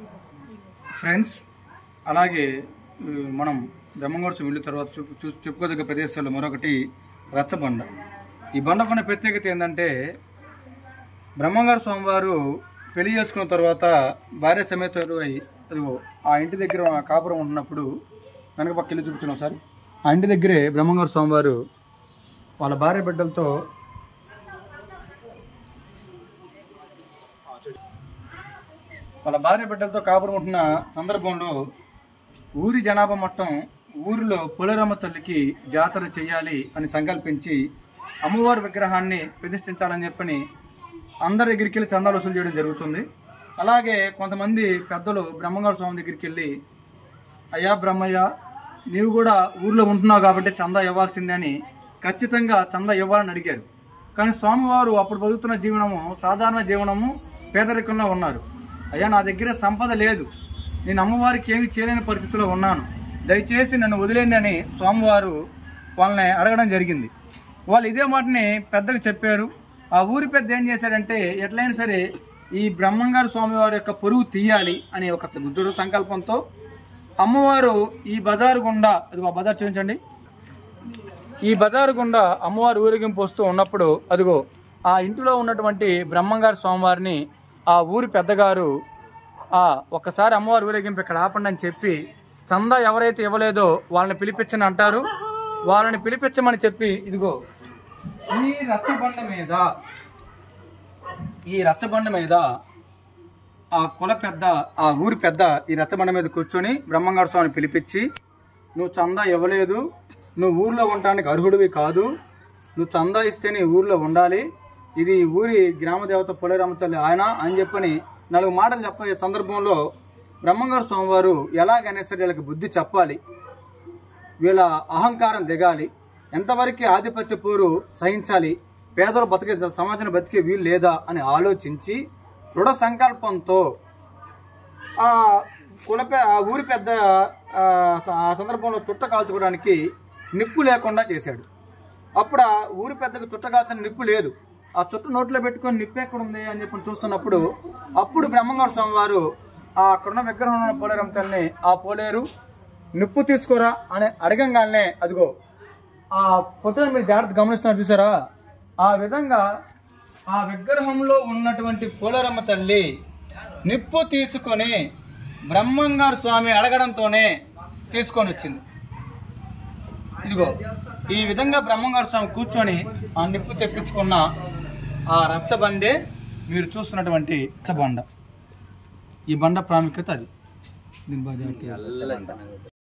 friends అలాగే ఆ, మనం బ్రహ్మంగోత్సవం వెళ్ళిన తర్వాత చూ- చూ చెప్పుకోదగ్గ ప్రదేశాల్లో మరొకటి రచ్చబండ ఈ బండకున్న ప్రత్యేకత ఏంటంటే బ్రహ్మంగారు స్వామివారు పెళ్లి చేసుకున్న తర్వాత భార్య సమేతులు అయి అదిగో ఆ ఇంటి దగ్గర ఆ కాపురం ఉంటున్నప్పుడు వెనక పక్క ఇల్లు చూపించిన ఒకసారి ఆ ఇంటి దగ్గరే బ్రహ్మంగారు స్వామివారు వాళ్ళ భార్య బిడ్డలతో వాళ్ళ భార్య బిడ్డలతో కాపురం ఉంటున్న సందర్భంలో ఊరి జనాభా మొత్తం ఊరిలో పులరమ్మ తల్లికి జాతర చేయాలి అని సంకల్పించి అమ్మవారి విగ్రహాన్ని ప్రతిష్ఠించాలని చెప్పని అందరి దగ్గరికి వెళ్ళి చందాలు వసూలు చేయడం జరుగుతుంది అలాగే కొంతమంది పెద్దలు బ్రహ్మంగారు స్వామి దగ్గరికి వెళ్ళి అయ్యా బ్రహ్మయ్య నీవు కూడా ఊర్లో ఉంటున్నావు కాబట్టి చందా ఇవ్వాల్సిందే అని ఖచ్చితంగా చందా ఇవ్వాలని అడిగారు కానీ స్వామివారు అప్పుడు బతుకుతున్న జీవనము సాధారణ జీవనము పేదరికంలో ఉన్నారు అయ్యా నా దగ్గర సంపద లేదు నేను అమ్మవారికి ఏమి చేయలేని పరిస్థితిలో ఉన్నాను దయచేసి నన్ను వదిలేండి అని స్వామివారు వాళ్ళని అడగడం జరిగింది వాళ్ళు ఇదే మాటని పెద్దకు చెప్పారు ఆ ఊరి పెద్ద ఏం చేశాడంటే ఎట్లయినా సరే ఈ బ్రహ్మంగారు స్వామివారి యొక్క పొరుగు తీయాలి అనే ఒక దృఢ సంకల్పంతో అమ్మవారు ఈ బజారు గుండా అది ఆ బజార్ చూపించండి ఈ బజారు గుండా అమ్మవారు ఊరేగింపు వస్తూ ఉన్నప్పుడు అదిగో ఆ ఇంటిలో ఉన్నటువంటి బ్రహ్మంగారు స్వామివారిని ఆ ఊరి పెద్దగారు ఆ ఒక్కసారి అమ్మవారి ఊరేగింపు ఇక్కడ ఆపండి అని చెప్పి చందా ఎవరైతే ఇవ్వలేదో వాళ్ళని పిలిపించని అంటారు వాళ్ళని పిలిపించమని చెప్పి ఇదిగో ఈ రచ్చబండ మీద ఈ రచ్చబండ మీద ఆ కుల పెద్ద ఆ ఊరి పెద్ద ఈ రచ్చబండ మీద కూర్చొని బ్రహ్మంగారు స్వామిని పిలిపించి నువ్వు చందా ఇవ్వలేదు నువ్వు ఊర్లో ఉండటానికి అర్హుడివి కాదు నువ్వు చందా ఇస్తే నీ ఊర్లో ఉండాలి ఇది ఊరి గ్రామ దేవత పొలేరమ్మ తల్లి ఆయన అని చెప్పని నాలుగు మాటలు చెప్పే సందర్భంలో బ్రహ్మంగారు స్వామివారు ఎలాగైనా సరే వీళ్ళకి బుద్ధి చెప్పాలి వీళ్ళ అహంకారం దిగాలి ఎంతవరకు ఆధిపత్య పోరు సహించాలి పేదలు బతికే సమాజం బతికే వీలు లేదా అని ఆలోచించి దృఢ సంకల్పంతో ఆ కులపే ఆ ఊరి పెద్ద ఆ, ఆ సందర్భంలో చుట్ట కాల్చుకోవడానికి నిప్పు లేకుండా చేశాడు అప్పుడు ఆ ఊరి పెద్దకు చుట్ట కాల్చిన నిప్పు లేదు ఆ చుట్ట నోట్లో పెట్టుకొని నిప్పు ఎక్కడ ఉంది అని చెప్పి చూస్తున్నప్పుడు అప్పుడు బ్రహ్మంగారు స్వామి వారు ఆ అక్కడున్న విగ్రహం ఉన్న పోలేరం తల్లిని ఆ పోలేరు నిప్పు తీసుకురా అని అడగంగానే అదిగో ఆ ఫోటోని మీరు జాగ్రత్త గమనిస్తున్నారు చూసారా ఆ విధంగా ఆ విగ్రహంలో ఉన్నటువంటి పోలేరమ్మ తల్లి నిప్పు తీసుకొని బ్రహ్మంగారు స్వామి అడగడంతోనే తీసుకొని వచ్చింది ఇదిగో ఈ విధంగా బ్రహ్మంగారు స్వామి కూర్చొని ఆ నిప్పు తెప్పించుకున్న ఆ రచ్చబండే మీరు చూస్తున్నటువంటి రచ్చబండ ఈ బండ ప్రాముఖ్యత అది దీని బాగా జాగ్రత్తగా